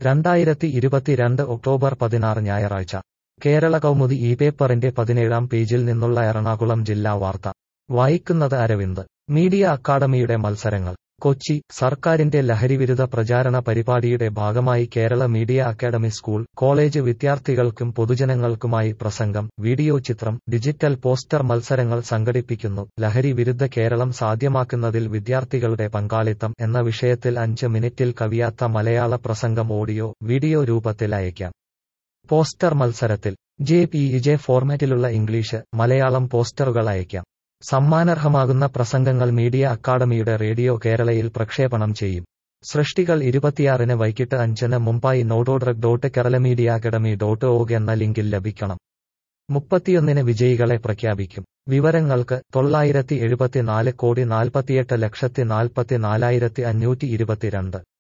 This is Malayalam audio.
രണ്ടായിരത്തി ഇരുപത്തിരണ്ട് ഒക്ടോബർ പതിനാറ് ഞായറാഴ്ച കേരള കൗമുദി ഈ പേപ്പറിന്റെ പതിനേഴാം പേജിൽ നിന്നുള്ള എറണാകുളം ജില്ലാ വാർത്ത വായിക്കുന്നത് അരവിന്ദ് മീഡിയ അക്കാദമിയുടെ മത്സരങ്ങൾ കൊച്ചി സർക്കാരിന്റെ ലഹരിവിരുദ്ധ പ്രചാരണ പരിപാടിയുടെ ഭാഗമായി Kerala media Academy school college വിദ്യാർത്ഥികൾക്കും പൊതുജനങ്ങൾക്കുമായി പ്രസംഗം വീഡിയോ ചിത്രം ഡിജിറ്റൽ പോസ്റ്റർ മത്സരങ്ങൾ സംഘടിപ്പിക്കുന്നു ലഹരി വിരുദ്ധ കേരളം സാധ്യമാക്കുന്നതിൽ വിദ്യാർത്ഥികളുടെ പങ്കാളിത്തം എന്ന വിഷയത്തിൽ അഞ്ച് മിനിറ്റിൽ കവിയാത്ത മലയാള പ്രസംഗം ഓഡിയോ വീഡിയോ രൂപത്തിൽ അയക്കാം പോസ്റ്റർ മത്സരത്തിൽ ജെ പി ഇജെ ഫോർമാറ്റിലുള്ള ഇംഗ്ലീഷ് മലയാളം പോസ്റ്ററുകൾ അയക്കാം സമ്മാനർഹമാകുന്ന പ്രസംഗങ്ങൾ മീഡിയ അക്കാദമിയുടെ റേഡിയോ കേരളയിൽ പ്രക്ഷേപണം ചെയ്യും സൃഷ്ടികൾ ഇരുപത്തിയാറിന് വൈകിട്ട് അഞ്ചിന് മുമ്പായി no to drug dot Kerala media academy dot org എന്ന ലിങ്കിൽ ലഭിക്കണം മുപ്പത്തിയൊന്നിന് വിജയികളെ പ്രഖ്യാപിക്കും വിവരങ്ങൾക്ക് തൊള്ളായിരത്തി എഴുപത്തിനാല് കോടി നാൽപ്പത്തിയെട്ട് ലക്ഷത്തി നാൽപ്പത്തി നാലായിരത്തി അഞ്ഞൂറ്റി ഇരുപത്തിരണ്ട്